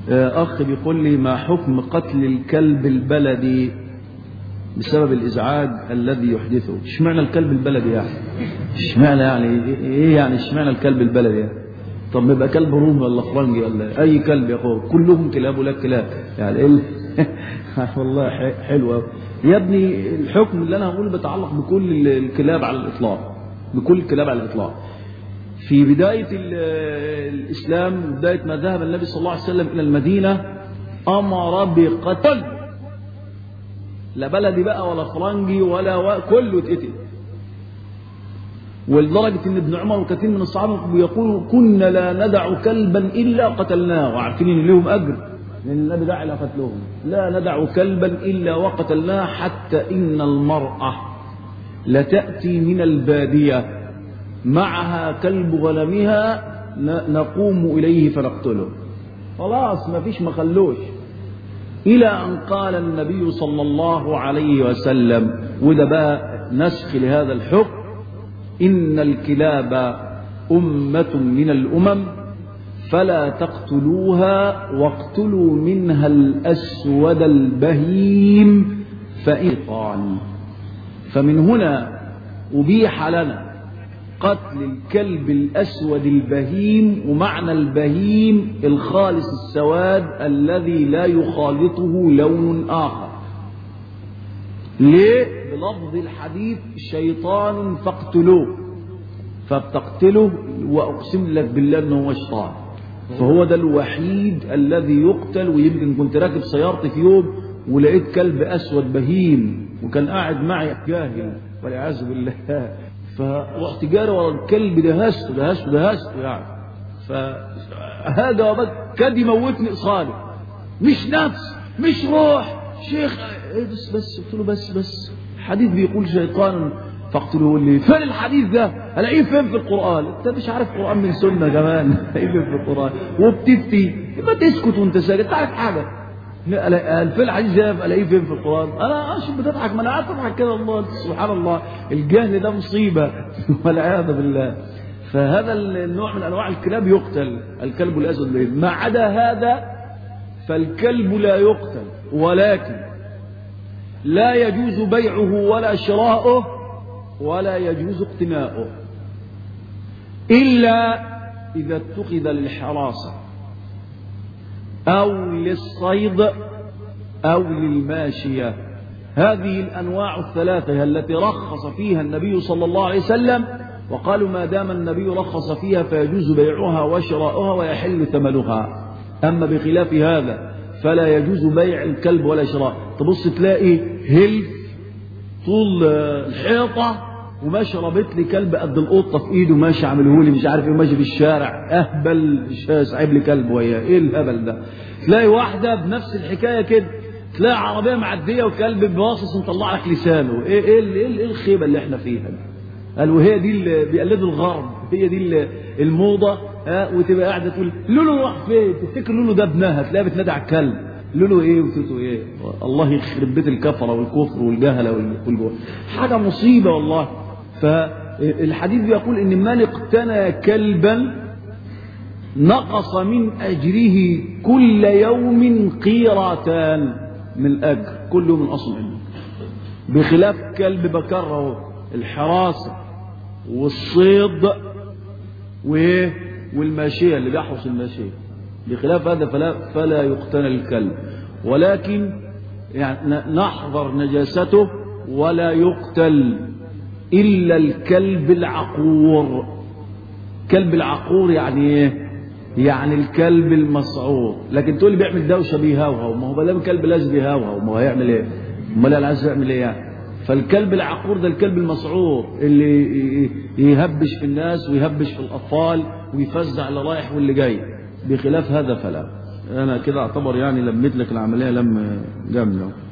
أخ بيقول لي ما حكم قتل الكلب البلدي بسبب الإزعاج الذي يحدثه اشمعنى الكلب البلدي يعني اشمعنى يعني ايه يعني اشمعنى الكلب البلدي يعني طب ما يبقى كلب رومي ولا فرنجي ولا اي كلب يا اخويا كلهم كلاب ولا كلاب يعني ايه ال- والله ح- حلو أوي. يا ابني الحكم اللي انا هقوله بيتعلق بكل ال- الكلاب على الاطلاق بكل الكلاب على الاطلاق في بداية ال- الإسلام بداية ما ذهب النبي صلى الله عليه وسلم إلى المدينة أمر بقتل لا بلدي بقى ولا فرنجي ولا و... كله اتقتل ولدرجة إن ابن عمر وكثير من الصحابة بيقولوا كنا لا ندع كلبا إلا قتلناه وعارفين إن لهم أجر لأن النبي دعا إلى قتلهم لا ندع كلبا إلا وقتلناه حتى إن المرأة لتأتي من البادية معها كلب غنمها ن- نقوم إليه فنقتله خلاص ما فيش ما خلوش إلى أن قال النبي صلى الله عليه وسلم وده بقى نسخ لهذا الحكم إن الكلاب أمة من الأمم فلا تقتلوها واقتلوا منها الأسود البهيم فإن فمن هنا أبيح لنا قتل الكلب الأسود البهيم ومعنى البهيم الخالص السواد الذي لا يخالطه لون آخر ليه؟ بلفظ الحديث شيطان فاقتلوه فبتقتله وأقسم لك بالله أنه هو شيطان فهو ده الوحيد الذي يقتل ويمكن كنت راكب سيارتي في يوم ولقيت كلب أسود بهيم وكان قاعد معي جاهل والعياذ بالله فرحت جاري ورا الكلب دهسته دهسته دهسته يعني فهذا وبد كاد يموتني صالح مش نفس مش روح شيخ إيه بس بس قلت له بس بس الحديث بيقول شيطان فاقتلوه اللي فين الحديث ده الاقيه فين في القران انت مش عارف قران من سنه كمان الاقيه فين في القران وبتفتي يبقى تسكت وانت ساكت تعرف حاجه لا ألا- فين الحديث ده الاقيه فين في القران انا اشوف بتضحك ما انا قاعد اضحك كده والله سبحان الله الجهل ده مصيبه والعياذ بالله فهذا النوع من انواع الكلاب يقتل الكلب الاسود ما عدا هذا فالكلب لا يقتل ولكن لا يجوز بيعه ولا شراؤه ولا يجوز اقتناؤه إلا إذا اتخذ للحراسة أو للصيد أو للماشية هذه الأنواع الثلاثة التي رخص فيها النبي صلى الله عليه وسلم وقالوا ما دام النبي رخص فيها فيجوز بيعها وشراؤها ويحل ثمنها أما بخلاف هذا فلا يجوز بيع الكلب ولا شراء تبص تلاقي هلف طول آه، الحيطة وماشي رابط لي كلب قد القطة في ايده ماشي عامله لي مش عارف ايه ماشي في الشارع اهبل شا- سايب لي كلب وياه ايه الهبل ده تلاقي واحدة بنفس الحكاية كده تلاقي عربية معدية وكلب باصص ومطلع لك لسانه ايه ايه ال- ايه ال- إيه الخيبة اللي احنا فيها دي قال وهي دي اللي بيقلدوا الغرب هي دي اللي الموضة ها وتبقى قاعدة تقول لولو راح فين تفتكر لولو ده ابنها تلاقيها بتنادي على الكلب لولو ايه وتوتو ايه الله يخرب بيت الكفرة والكفر والجهلة وال- والجوع حاجة مصيبة والله فالحديث بيقول ان من اقتنى كلبا نقص من أجره كل يوم قيرتان من الأجر كل يوم أصل منه بخلاف كلب بكره الحراسة والصيد وإيه والماشية اللي بيحرس الماشية بخلاف هذا فلا, فلا يقتنى الكلب ولكن يعني نحضر نجاسته ولا يقتل إلا الكلب العقور كلب العقور يعني ايه يعني الكلب المسعور لكن تقول لي بيعمل دوشه بيهوهو ما هو ما دام الكلب لازم بيهوهو ما هو هيعمل ايه امال انا عايز يعمل ايه يعني فالكلب العقور ده الكلب المسعور اللي ي- يهبش في الناس ويهبش في الاطفال ويفزع اللي رايح واللي جاي بخلاف هذا فلا انا كده اعتبر يعني لميت لك العمليه لم جامده